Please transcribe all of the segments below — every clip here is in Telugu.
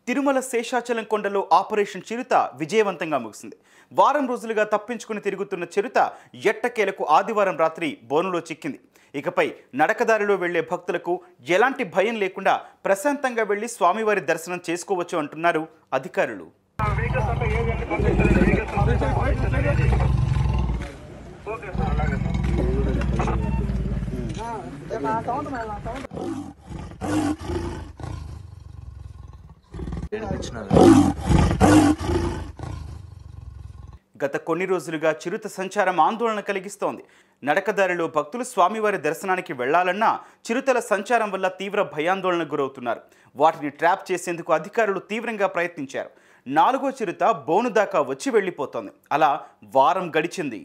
తిరుమల శేషాచలం కొండలో ఆపరేషన్ చిరుత విజయవంతంగా ముగిసింది వారం రోజులుగా తప్పించుకుని తిరుగుతున్న చిరుత ఎట్టకేలకు ఆదివారం రాత్రి బోనులో చిక్కింది ఇకపై నడకదారిలో వెళ్లే భక్తులకు ఎలాంటి భయం లేకుండా ప్రశాంతంగా వెళ్లి స్వామివారి దర్శనం చేసుకోవచ్చు అంటున్నారు అధికారులు గత కొన్ని రోజులుగా చిరుత సంచారం ఆందోళన కలిగిస్తోంది నడకదారిలో భక్తులు స్వామివారి దర్శనానికి వెళ్లాలన్నా చిరుతల సంచారం వల్ల తీవ్ర భయాందోళనకు గురవుతున్నారు వాటిని ట్రాప్ చేసేందుకు అధికారులు తీవ్రంగా ప్రయత్నించారు నాలుగో చిరుత బోను దాకా వచ్చి వెళ్ళిపోతోంది అలా వారం గడిచింది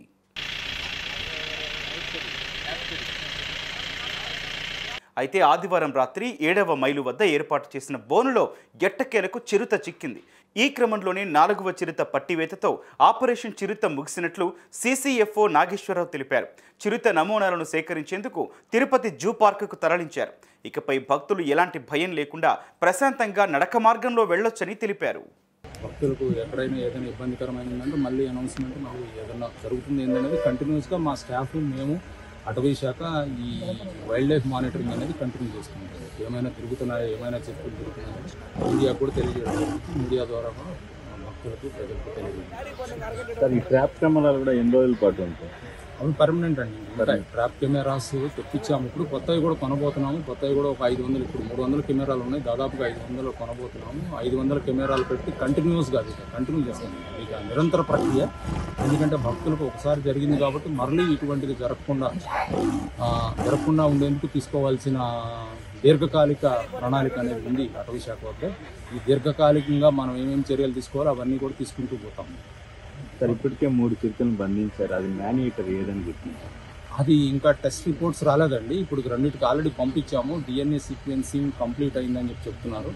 అయితే ఆదివారం రాత్రి ఏడవ మైలు వద్ద ఏర్పాటు చేసిన బోనులో ఎట్టకేలకు చిరుత చిక్కింది ఈ క్రమంలోనే నాలుగవ చిరుత పట్టివేతతో ఆపరేషన్ చిరుత ముగిసినట్లు సీసీఎఫ్ఓ నాగేశ్వరరావు తెలిపారు చిరుత నమూనాలను సేకరించేందుకు తిరుపతి జూ పార్కుకు తరలించారు ఇకపై భక్తులు ఎలాంటి భయం లేకుండా ప్రశాంతంగా నడక మార్గంలో వెళ్ళొచ్చని తెలిపారు భక్తులకు ఎక్కడైనా ఏదైనా ఇబ్బందికరమైందంటే మళ్ళీ అనౌన్స్మెంట్ మళ్ళీ ఏదైనా జరుగుతుంది ఏంటనేది కంటిన్యూస్గా మా స్టాఫ్ మేము అటవీ శాఖ ఈ వైల్డ్ లైఫ్ మానిటరింగ్ అనేది కంటిన్యూ చేసుకుంటాం ఏమైనా తిరుగుతున్నాయా ఏమైనా చెప్పులు తిరుగుతున్నాయా మీడియా కూడా తెలియజేయడం జరుగుతుంది. మీడియా ద్వారా కూడా భక్తులకు ప్రజలకు తెలియజేయడం సార్ ఈ ట్రాప్ కెమెరాలు కూడా ఎన్ని రోజుల పాటు ఉంటాయి అవి పర్మనెంట్ అండి ఉంటాయి ట్రాప్ కెమెరాస్ తెప్పించాము ఇప్పుడు కొత్తవి కూడా కొనబోతున్నాము కొత్తవి కూడా ఒక ఐదు వందలు ఇప్పుడు మూడు వందల కెమెరాలు ఉన్నాయి దాదాపుగా ఐదు వందలు కొనబోతున్నాము ఐదు వందల కెమెరాలు పెట్టి కంటిన్యూస్గా అది కంటిన్యూ చేస్తాము ఇక నిరంతర ప్రక్రియ ఎందుకంటే భక్తులకు ఒకసారి జరిగింది కాబట్టి మళ్ళీ ఇటువంటిది జరగకుండా ఆ, జరగకుండా ఉండేందుకు తీసుకోవాల్సిన దీర్ఘకాలిక ప్రణాళిక అనేది ఉంది అటవీ శాఖ వద్ద ఈ దీర్ఘకాలికంగా మనం ఏమేమి చర్యలు తీసుకోవాలో అవన్నీ కూడా తీసుకుంటూ పోతాము సార్ ఇప్పటికే మూడు చిరుతలను బంధించారు అది మ్యానియేటర్ ఏదని గుర్తించారు అది ఇంకా టెస్ట్ రిపోర్ట్స్ రాలేదండి ఇప్పుడు రెండింటికి ఆల్రెడీ పంపించాము డిఎన్ఏ సీక్వెన్సింగ్ కంప్లీట్ అయిందని చెప్పి చెప్తున్నారు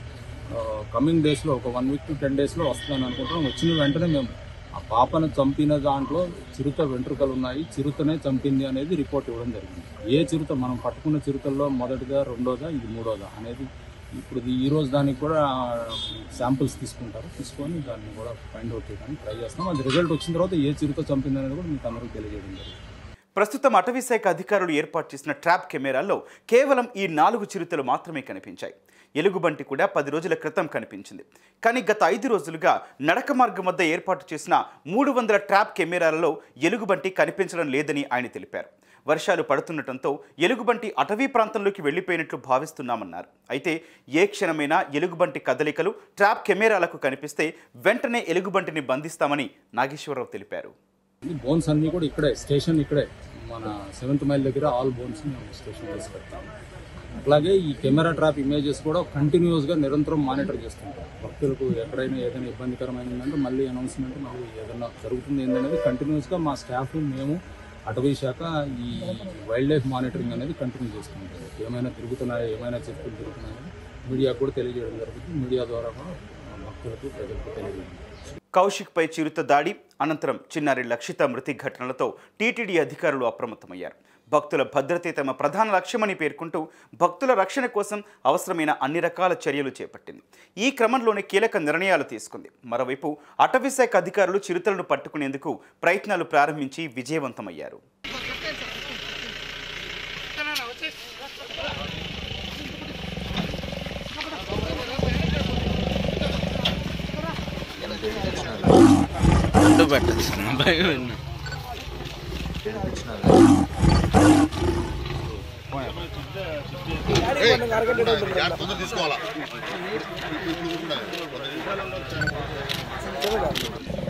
కమింగ్ డేస్లో ఒక వన్ వీక్ టు టెన్ డేస్లో వస్తుందని అనుకుంటున్నాం వచ్చిన వెంటనే మేము ఆ పాపను చంపిన దాంట్లో చిరుత వెంట్రుకలు ఉన్నాయి చిరుతనే చంపింది అనేది రిపోర్ట్ ఇవ్వడం జరిగింది ఏ చిరుత మనం పట్టుకున్న చిరుతల్లో మొదటిదా రెండోదా ఇది మూడోదా అనేది ఇప్పుడు ఈ రోజు దానికి కూడా శాంపిల్స్ తీసుకుంటారు తీసుకొని దాన్ని కూడా ఫైండ్ అవుట్ చేయడానికి ట్రై చేస్తాం అది రిజల్ట్ వచ్చిన తర్వాత ఏ చిరుత చంపింది అనేది కూడా మీకు అందరికీ తెలియజేయడం జరుగుతుంది ప్రస్తుతం అటవీ శాఖ అధికారులు ఏర్పాటు చేసిన ట్రాప్ కెమెరాల్లో కేవలం ఈ నాలుగు చిరుతలు మాత్రమే కనిపించాయి ఎలుగుబంటి కూడా పది రోజుల క్రితం కనిపించింది కానీ గత ఐదు రోజులుగా నడక మార్గం వద్ద ఏర్పాటు చేసిన మూడు వందల ట్రాప్ కెమెరాలలో ఎలుగుబంటి కనిపించడం లేదని ఆయన తెలిపారు వర్షాలు పడుతుండటంతో ఎలుగుబంటి అటవీ ప్రాంతంలోకి వెళ్లిపోయినట్లు భావిస్తున్నామన్నారు అయితే ఏ క్షణమైనా ఎలుగుబంటి కదలికలు ట్రాప్ కెమెరాలకు కనిపిస్తే వెంటనే ఎలుగుబంటిని బంధిస్తామని నాగేశ్వరరావు తెలిపారు ఈ బోన్స్ అన్నీ కూడా ఇక్కడే స్టేషన్ ఇక్కడే మన సెవెంత్ మైల్ దగ్గర ఆల్ బోన్స్ మేము స్టేషన్ చేసి పెడతాము అట్లాగే ఈ కెమెరా ట్రాప్ ఇమేజెస్ కూడా కంటిన్యూస్గా నిరంతరం మానిటర్ చేస్తుంటాం భక్తులకు ఎక్కడైనా ఏదైనా ఇబ్బందికరమైందంటే మళ్ళీ అనౌన్స్మెంట్ మళ్ళీ ఏదైనా జరుగుతుంది ఏంటనేది కంటిన్యూస్గా మా స్టాఫ్ మేము అటవీ శాఖ ఈ వైల్డ్ లైఫ్ మానిటరింగ్ అనేది కంటిన్యూ చేసుకుంటాం ఏమైనా తిరుగుతున్నాయా ఏమైనా చెప్పులు తిరుగుతున్నాయా మీడియా కూడా తెలియజేయడం జరుగుతుంది మీడియా ద్వారా కూడా భక్తులకు ప్రజలకు తెలియజేయడం కౌశిక్పై చిరుత దాడి అనంతరం చిన్నారి లక్షిత మృతి ఘటనలతో టీటీడీ అధికారులు అప్రమత్తమయ్యారు భక్తుల భద్రతే తమ ప్రధాన లక్ష్యమని పేర్కొంటూ భక్తుల రక్షణ కోసం అవసరమైన అన్ని రకాల చర్యలు చేపట్టింది ఈ క్రమంలోనే కీలక నిర్ణయాలు తీసుకుంది మరోవైపు అటవీశాఖ అధికారులు చిరుతలను పట్టుకునేందుకు ప్రయత్నాలు ప్రారంభించి విజయవంతమయ్యారు అడ్డు పెట్టచ్చు భయం తొందర తీసుకోవాలా